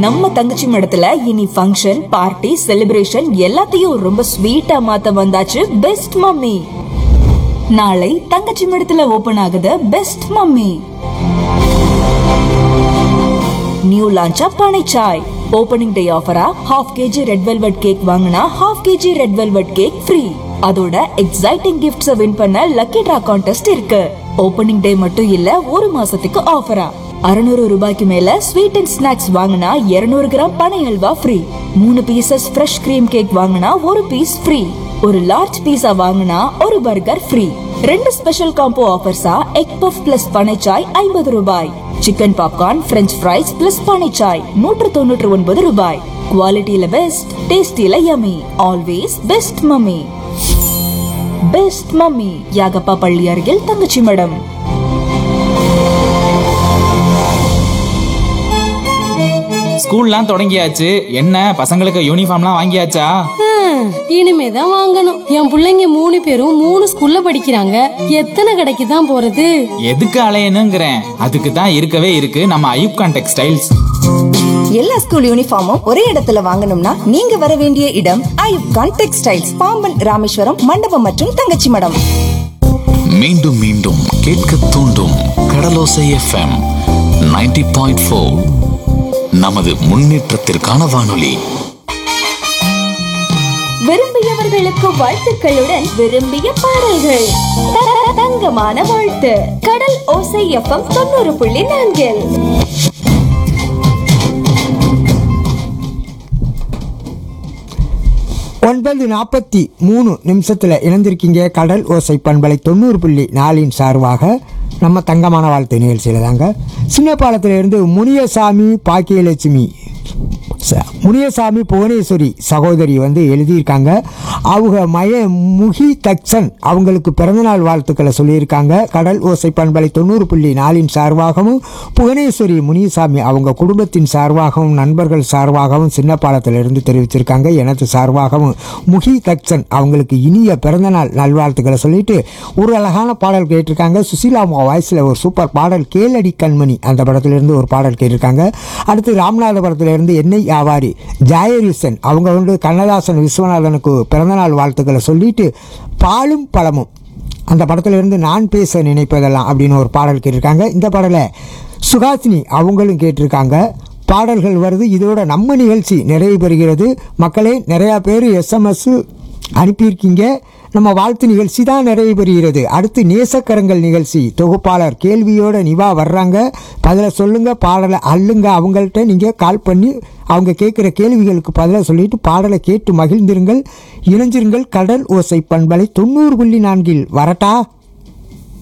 நம்ம தங்கச்சி மடத்துல இனி ஃபங்க்ஷன் பார்ட்டி செலிப்ரேஷன் எல்லாத்தையும் ரொம்ப ஸ்வீட்டா மாத்த வந்தாச்சு பெஸ்ட் மம்மி நாளை தங்கச்சி மடத்துல ஓபன் ஆகுது பெஸ்ட் மம்மி நியூ லான்ச்சா பனைச்சாய் ஓபனிங் டே ஆஃபரா half KG red velvet cake வாங்கினா half KG red velvet cake free அதோட எக்ஸைட்டிங் கிஃப்ட்ஸ வின் பண்ண லக்கி டிரா கான்டெஸ்ட் இருக்கு ஓபனிங் டே மட்டும் இல்ல ஒரு மாசத்துக்கு ஆஃபரா அறுநூறு ரூபாய்க்கு மேல ஸ்வீட் அண்ட் ஸ்நாக்ஸ் வாங்கினா 200 கிராம் பனை அல்வா ஃப்ரீ மூணு பீசஸ் ஃப்ரெஷ் கிரீம் கேக் வாங்கினா ஒரு பீஸ் ஃப்ரீ ஒரு லார்ஜ் பீஸா வாங்கினா ஒரு பர்கர் ஃப்ரீ ரெண்டு ஸ்பெஷல் காம்போ ஆஃபர்ஸா எக் பஃப் பிளஸ் பனைச்சாய் ஐம்பது ரூபாய் chicken popcorn French fries plus பனைச்சாய் நூற்று தொண்ணூற்று ஒன்பது ரூபாய் குவாலிட்டியில பெஸ்ட் டேஸ்டில yummy always best mummy best mummy Yagappa பள்ளி அருகில் தங்கச்சி மடம் ஸ்கூல்லாம் தொடங்கியாச்சு என்ன பசங்களுக்கு யூனிஃபார்ம்லாம் வாங்கியாச்சா ஹம், இனிமேதான் வாங்கணும் என் புள்ளைங்க மூணு பேரும் மூணு ஸ்கூல்ல படிக்கிறாங்க எத்தனை கடைக்கு தான் போறது எதுக்கு அலையணுங்கிறேன் அதுக்கு தான் இருக்கவே இருக்கு நம்ம ஐயூப்கான் டெக்ஸ்டைல்ஸ் எல்லா ஸ்கூல் யூனிஃபார்மும் ஒரே இடத்துல வாங்கணும்னா நீங்க வர வேண்டிய இடம் ஐயூப் கான் டெக்ஸ்டைல்ஸ் பாம்பன் ராமேஸ்வரம் மண்டபம் மற்றும் தங்கச்சி மடம் மீண்டும் மீண்டும் கேட்க தூண்டும் கடலோசை எஃப்எம் 90.4 பாயிண்ட் ஃபோர் நமது முன்னேற்றத்திற்கான வானொலி விரும்பியவர்களுக்கு வாழ்த்துக்களுடன் விரும்பிய பாடல்கள் த- தங்கமான வாழ்த்து கடல் ஓசை எஃப்எம் தொண்ணூறு புள்ளி நான்கில் ஒன்பது நாற்பத்தி மூணு நிமிஷத்தில் இணைந்திருக்கீங்க கடல் ஓசை பண்பலை தொண்ணூறு புள்ளி நாலின் சார்பாக நம்ம தங்கமான வாழ்த்து நிகழ்ச்சியில் தாங்க சின்ன பாலத்திலிருந்து முனியசாமி பாக்கியலட்சுமி ச- முனியசாமி புவனேஸ்வரி சகோதரி வந்து எழுதியிருக்காங்க அவங்க மய முகி தக்சன் அவங்களுக்கு பிறந்தநாள் வாழ்த்துக்களை சொல்லியிருக்காங்க கடல் ஓசை பண்பலை தொண்ணூறு புள்ளி நாலின் சார்பாகவும் புவனேஸ்வரி முனியசாமி அவங்க குடும்பத்தின் சார்பாகவும் நண்பர்கள் சார்பாகவும் சின்ன பாலத்திலிருந்து தெரிவிச்சிருக்காங்க எனது சார்பாகவும் முகி தக்சன் அவங்களுக்கு இனிய பிறந்தநாள் நல்வாழ்த்துக்களை சொல்லிட்டு ஒரு அழகான பாடல் கேட்டிருக்காங்க சுசீலா அம்மா வாய்ஸில் ஒரு சூப்பர் பாடல் கேளடி கண்மணி அந்த படத்திலிருந்து ஒரு பாடல் கேட்டிருக்காங்க அடுத்து ராமநாதபுரத்திலிருந்து எண்ணெய் வியாபாரி ஜாயரிசன் அவங்க வந்து கண்ணதாசன் விஸ்வநாதனுக்கு பிறந்தநாள் வாழ்த்துக்களை சொல்லிட்டு பாலும் பழமும் அந்த படத்திலிருந்து நான் பேச நினைப்பதெல்லாம் அப்படின்னு ஒரு பாடல் கேட்டிருக்காங்க இந்த பாடலை சுகாசினி அவங்களும் கேட்டிருக்காங்க பாடல்கள் வருது இதோட நம்ம நிகழ்ச்சி நிறைவு பெறுகிறது மக்களே நிறையா பேர் எஸ்எம்எஸ் அனுப்பியிருக்கீங்க நம்ம வாழ்த்து நிகழ்ச்சி தான் நிறைவு பெறுகிறது அடுத்து நேசக்கரங்கள் நிகழ்ச்சி தொகுப்பாளர் கேள்வியோட நிவா வர்றாங்க பதில சொல்லுங்க பாடலை அள்ளுங்க அவங்கள்ட்ட நீங்கள் கால் பண்ணி அவங்க கேட்குற கேள்விகளுக்கு பதிலாக சொல்லிட்டு பாடலை கேட்டு மகிழ்ந்திருங்கள் இணைஞ்சிருங்கள் கடல் ஓசை பண்பலை தொண்ணூறு புள்ளி நான்கில் வரட்டா